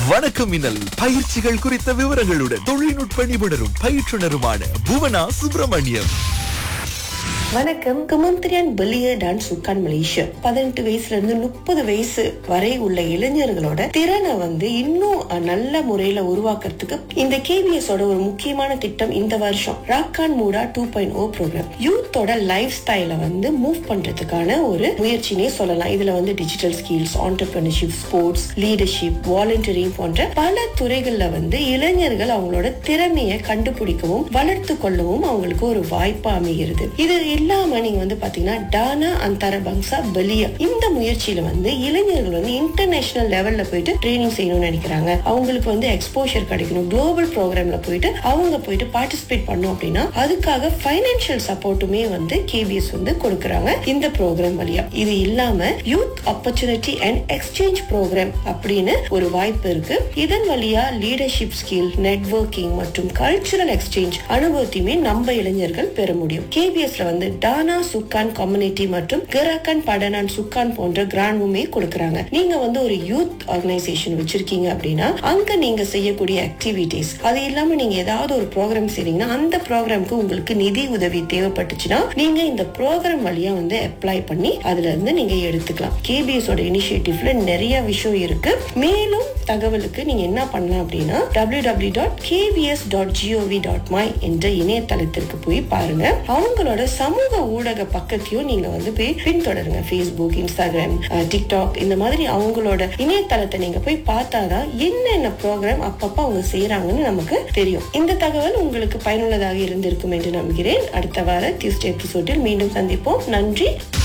வணக்கம் மின்னல் பயிற்சிகள் குறித்த விவரங்களுடன் தொழில்நுட்ப நிபுணரும் பயிற்றுனருமான புவனா சுப்பிரமணியம் வணக்கம் குமந்திரியான் பெலிய டான்ஸ் சுக்கான் மலேசியா பதினெட்டு வயசுல இருந்து முப்பது வயசு வரை உள்ள இளைஞர்களோட திறனை வந்து இன்னும் அஹ், நல்ல முறையில உருவாக்குறதுக்கு இந்த கேபிஎஸ் ஓட ஒரு முக்கியமான திட்டம் இந்த வருஷம் Rakan Muda two point O program யூத்தோட லைஃப் ஸ்டைலை வந்து மூவ் பண்றதுக்கான ஒரு முயற்சினே சொல்லலாம் இதுல வந்து digital skills entrepreneurship sports leadership volunteering போன்ற பல துறைகள்ல வந்து இளைஞர்கள் அவங்களோட திறமையை கண்டுபிடிக்கவும் வளர்த்து கொள்ளவும் அவங்களுக்கு ஒரு வாய்ப்பு அமைகிறது இது இல்லாம நீங்க வந்து பாத்தீங்கன்னா டானா அந்தார பங்சா பெலியா இந்த முயற்சியில வந்து இளைஞர்கள் வந்து இன்டர்நேஷனல் லெவல்ல போயிட்டு ட்ரைனிங் செய்யணும்னு நினைக்கிறாங்க அவங்களுக்கு வந்து எக்ஸ்போஷர் கிடைக்கணும் குளோபல் ப்ரோக்ராம்ல போயிட்டு அவங்க போயிட்டு பார்ட்டிசிபேட் பண்ணும் அப்படின்னா அதுக்காக பைனான்சியல் சப்போர்ட்டுமே வந்து கேபிஎஸ் வந்து கொடுக்கறாங்க இந்த ப்ரோக்ராம் வழியா இது இல்லாம youth opportunity and exchange program அப்படின்னு ஒரு வாய்ப்பு இருக்கு இதன் வழியா லீடர்ஷிப் ஸ்கில் நெட்வொர்க்கிங் மற்றும் கல்ச்சுரல் எக்ஸ்சேஞ்ச் அனுபவத்தையுமே நம்ம இளைஞர்கள் பெற முடியும் கேபிஎஸ்ல வந்து டானா சுக்கான் கம்யூனிட்டி மற்றும் கிராக்கன் படனான் சுக்கான் போன்ற கிராண்டுமே கொடுக்கறாங்க நீங்க வந்து ஒரு யூத் ஆர்கனைசேஷன் வச்சிருக்கீங்க அப்படின்னா அங்க நீங்க செய்யக்கூடிய ஆக்டிவிட்டிஸ் அது இல்லாம நீங்க ஏதாவது ஒரு ப்ரோக்ராம் செய்றீங்கன்னா அந்த ப்ரோக்ராம்க்கு உங்களுக்கு நிதி உதவி தேவைப்பட்டுச்சுன்னா நீங்க இந்த ப்ரோக்ராம் வழியா வந்து அப்ளை பண்ணி அதுல இருந்து நீங்க எடுத்துக்கலாம் கேபிஎஸ் ஓட இனிஷியேட்டிவ்ல நிறைய விஷயம் இருக்கு மேலும் தகவலுக்கு நீங்க என்ன பண்ணலாம் அப்படின்னா www.kbs.gov.my என்ற இணையதளத்திற்கு போய் பாருங்க அவங்களோட சமூக ஊடக பக்கத்தையும் நீங்க வந்து போய் பின்தொடருங்க ஃபேஸ்புக் இன்ஸ்டாகிராம் டிக்டாக் இந்த மாதிரி அவங்களோட இணையதளத்தை நீங்க போய் பார்த்தாதான் என்னென்ன ப்ரோக்ராம் அப்பப்ப அவங்க செய்யறாங்கன்னு நமக்கு தெரியும் இந்த தகவல் உங்களுக்கு பயனுள்ளதாக இருந்திருக்கும் என்று நம்புகிறேன் அடுத்த வார டியூஸ்டே எபிசோடில் மீண்டும் சந்திப்போம் நன்றி